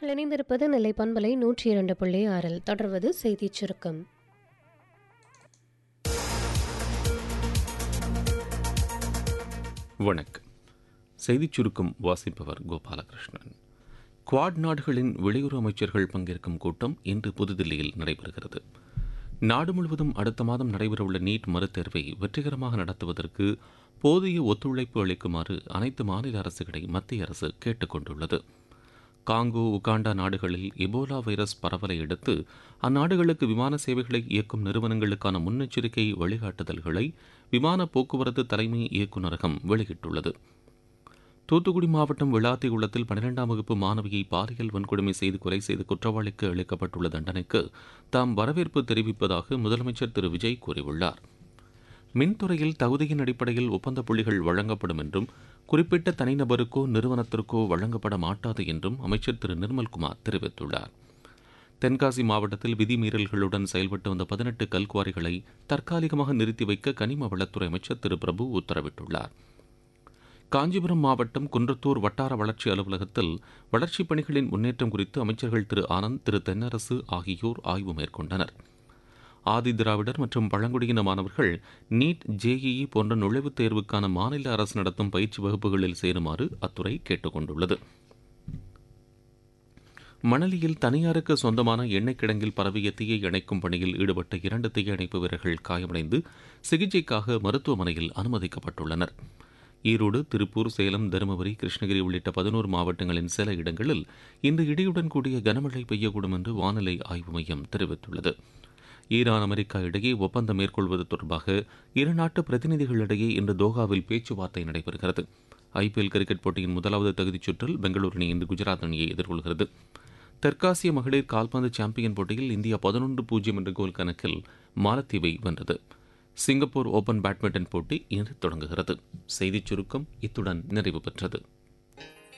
நேர்கள் இணைந்திருப்பது நெல்லை பண்பலை நூற்றி இரண்டு புள்ளி ஆறில் தொடர்வது செய்திச் சுருக்கம் வணக்கம் செய்திச் சுருக்கம் வாசிப்பவர் கோபாலகிருஷ்ணன் குவாட் நாடுகளின் வெளியுறவு அமைச்சர்கள் பங்கேற்கும் கூட்டம் இன்று புதுதில்லியில் நடைபெறுகிறது நாடு முழுவதும் அடுத்த மாதம் நடைபெறவுள்ள நீட் மறுதேர்வை வெற்றிகரமாக நடத்துவதற்கு போதிய ஒத்துழைப்பு அளிக்குமாறு அனைத்து மாநில அரசுகளை மத்திய அரசு கேட்டுக் கொண்டுள்ளது காங்கோ உகாண்டா நாடுகளில் எபோலா வைரஸ் பரவலை அடுத்து அந்நாடுகளுக்கு விமான சேவைகளை இயக்கும் நிறுவனங்களுக்கான முன்னெச்சரிக்கை வழிகாட்டுதல்களை விமான போக்குவரத்து தலைமை இயக்குநரகம் வெளியிட்டுள்ளது தூத்துக்குடி மாவட்டம் விளாத்திகுளத்தில் பன்னிரெண்டாம் வகுப்பு மாணவியை பாலியல் வன்கொடுமை செய்து கொலை செய்த குற்றவாளிக்கு அளிக்கப்பட்டுள்ள தண்டனைக்கு தாம் வரவேற்பு தெரிவிப்பதாக முதலமைச்சர் திரு விஜய் கூறியுள்ளார் மின்துறையில் தகுதியின் அடிப்படையில் ஒப்பந்த புள்ளிகள் வழங்கப்படும் என்றும் குறிப்பிட்ட தனிநபருக்கோ நிறுவனத்திற்கோ வழங்கப்பட மாட்டாது என்றும் அமைச்சர் திரு நிர்மல்குமார் தெரிவித்துள்ளார் தென்காசி மாவட்டத்தில் விதிமீறல்களுடன் செயல்பட்டு வந்த பதினெட்டு கல்குவாரிகளை தற்காலிகமாக நிறுத்தி வைக்க கனிம வளத்துறை அமைச்சர் திரு பிரபு உத்தரவிட்டுள்ளார் காஞ்சிபுரம் மாவட்டம் குன்றத்தூர் வட்டார வளர்ச்சி அலுவலகத்தில் வளர்ச்சிப் பணிகளின் முன்னேற்றம் குறித்து அமைச்சர்கள் திரு ஆனந்த் திரு தென்னரசு ஆகியோர் ஆய்வு மேற்கொண்டனர் ஆதி திராவிடர் மற்றும் பழங்குடியின மாணவர்கள் நீட் ஜேஇஇ போன்ற நுழைவுத் தேர்வுக்கான மாநில அரசு நடத்தும் பயிற்சி வகுப்புகளில் சேருமாறு அத்துறை கேட்டுக் கொண்டுள்ளது மணலியில் தனியாருக்கு சொந்தமான எண்ணெய் கிடங்கில் பரவிய தீயை அணைக்கும் பணியில் ஈடுபட்ட இரண்டு தீயணைப்பு வீரர்கள் காயமடைந்து சிகிச்சைக்காக மருத்துவமனையில் அனுமதிக்கப்பட்டுள்ளனர் ஈரோடு திருப்பூர் சேலம் தருமபுரி கிருஷ்ணகிரி உள்ளிட்ட பதினோரு மாவட்டங்களின் சில இடங்களில் இன்று இடியுடன் கூடிய கனமழை பெய்யக்கூடும் என்று வானிலை ஆய்வு மையம் தெரிவித்துள்ளது ஈரான் அமெரிக்கா இடையே ஒப்பந்தம் மேற்கொள்வது தொடர்பாக இரு நாட்டு பிரதிநிதிகளிடையே இன்று தோஹாவில் பேச்சுவார்த்தை நடைபெறுகிறது ஐபிஎல் கிரிக்கெட் போட்டியின் முதலாவது தகுதிச் சுற்றில் பெங்களூரு அணி இன்று குஜராத் அணியை எதிர்கொள்கிறது தெற்காசிய மகளிர் கால்பந்து சாம்பியன் போட்டியில் இந்தியா பதினொன்று பூஜ்ஜியம் என்ற கோல் கணக்கில் மாலத்தீவை வென்றது சிங்கப்பூர் ஓபன் பேட்மிண்டன் போட்டி இன்று தொடங்குகிறது செய்திச் சுருக்கம் இத்துடன் நிறைவு பெற்றது